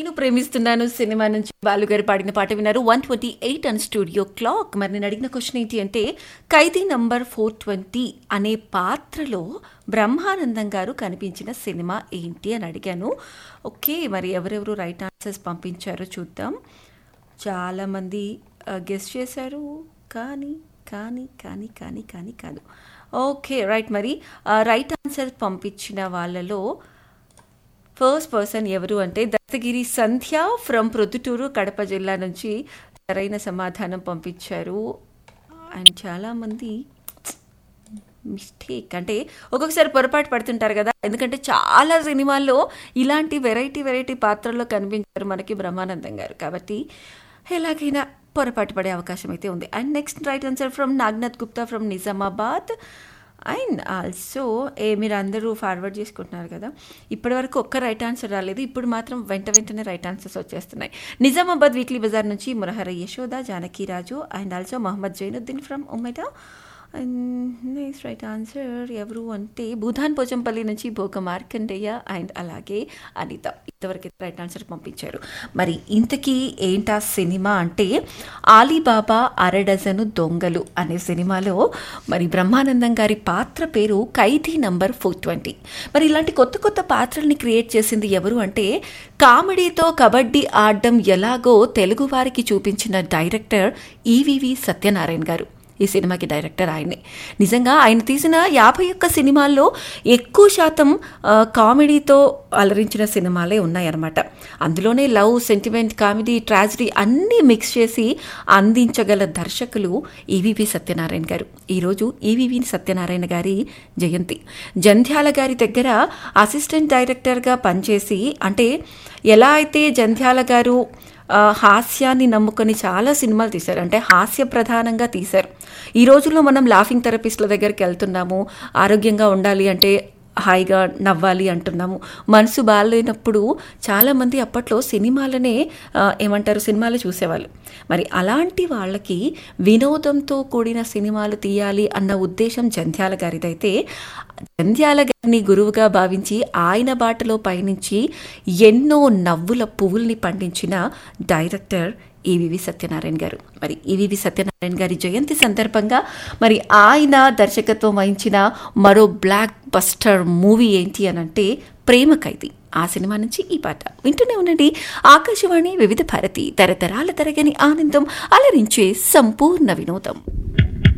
నేను ప్రేమిస్తున్నాను సినిమా నుంచి బాలుగారు పాడిన పాట విన్నారు one twenty eight and studio clock మరి నేను అడిగిన క్వశ్చన్ ఏంటి అంటే ఖైదీ నంబర్ ఫోర్ ట్వంటీ అనే పాత్రలో బ్రహ్మానందం గారు కనిపించిన సినిమా ఏంటి అని అడిగాను ఓకే మరి ఎవరెవరు రైట్ ఆన్సర్స్ పంపించారో చూద్దాం చాలామంది గెస్ట్ చేశారు కానీ కానీ కానీ కానీ కానీ కాదు ఓకే రైట్ మరి రైట్ ఆన్సర్ పంపించిన వాళ్ళలో ఫస్ట్ పర్సన్ ఎవరు అంటే దత్తగిరి సంధ్య ఫ్రమ్ ప్రొద్దుటూరు కడప జిల్లా నుంచి సరైన సమాధానం పంపించారు అండ్ చాలామంది మిస్టేక్ అంటే ఒక్కొక్కసారి పొరపాటు పడుతుంటారు కదా ఎందుకంటే చాలా సినిమాల్లో ఇలాంటి వెరైటీ వెరైటీ పాత్రల్లో కనిపించారు మనకి బ్రహ్మానందం గారు కాబట్టి ఎలాగైనా పొరపాటు పడే అవకాశం అయితే ఉంది and next right answer from Nagnath Gupta from Nizamabad and also ఏ మీరు అందరూ ఫార్వర్డ్ చేసుకుంటున్నారు కదా ఇప్పటి వరకు ఒక్క రైట్ ఆన్సర్ రాలేదు ఇప్పుడు మాత్రం వెంట వెంటనే రైట్ ఆన్సర్స్ వచ్చేస్తున్నాయి నిజామాబాద్ వీక్లీ బజార్ నుంచి Murahara Yashoda Janaki Raju and also Mohammed Zainuddin from Umeta and next right answer ఎవరు అంటే భూధాన్ పోచంపల్లి నుంచి భోగ మార్కండేయ అండ్ అలాగే అనిత ఇంతవరకు రైట్ ఆన్సర్ పంపించారు మరి ఇంతకీ ఏంటా సినిమా అంటే ఆలీబాబా అరడజను దొంగలు అనే సినిమాలో మరి బ్రహ్మానందం గారి పాత్ర పేరు ఖైదీ నంబర్ ఫోర్ ట్వంటీ మరి ఇలాంటి కొత్త కొత్త పాత్రల్ని క్రియేట్ చేసింది ఎవరు అంటే కామెడీతో కబడ్డీ ఆడడం ఎలాగో తెలుగు వారికి చూపించిన డైరెక్టర్ ఈవివి సత్యనారాయణ గారు ఈ సినిమాకి డైరెక్టర్ ఆయనే నిజంగా ఆయన తీసిన యాభై ఒక్క సినిమాల్లో ఎక్కువ శాతం కామెడీతో అలరించిన సినిమాలే ఉన్నాయన్నమాట అందులోనే లవ్ సెంటిమెంట్ కామెడీ ట్రాజడీ అన్నీ మిక్స్ చేసి అందించగల దర్శకులు ఈవివి సత్యనారాయణ గారు ఈరోజు ఈవివి సత్యనారాయణ గారి జయంతి జంధ్యాల గారి దగ్గర అసిస్టెంట్ డైరెక్టర్గా పనిచేసి అంటే ఎలా అయితే జంధ్యాల గారు హాస్యాన్ని నమ్ముకొని చాలా సినిమాలు తీశారు అంటే హాస్య ప్రధానంగా తీశారు ఈ రోజుల్లో మనం లాఫింగ్ థెరపిస్ట్ల దగ్గరికి వెళ్తున్నాము ఆరోగ్యంగా ఉండాలి అంటే హాయిగా నవ్వాలి అంటున్నాము మనసు బాగాలేనప్పుడు చాలామంది అప్పట్లో సినిమాలనే ఏమంటారు సినిమాలు చూసేవాళ్ళు మరి అలాంటి వాళ్ళకి వినోదంతో కూడిన సినిమాలు తీయాలి అన్న ఉద్దేశం జంధ్యాల గారిదైతే జంధ్యాల గారిని గురువుగా భావించి ఆయన బాటలో పయనించి ఎన్నో నవ్వుల పువ్వుల్ని పండించిన డైరెక్టర్ ఈవివి సత్యనారాయణ గారు మరి ఈవివి సత్యనారాయణ గారి జయంతి సందర్భంగా మరి ఆయన దర్శకత్వం వహించిన మరో బ్లాక్ బస్టర్ మూవీ ఏంటి అని అంటే ప్రేమ ఖైదీ ఆ సినిమా నుంచి ఈ పాట వింటూనే ఉండండి ఆకాశవాణి వివిధ భారతి తరతరాల తరగని ఆనందం అలరించే సంపూర్ణ వినోదం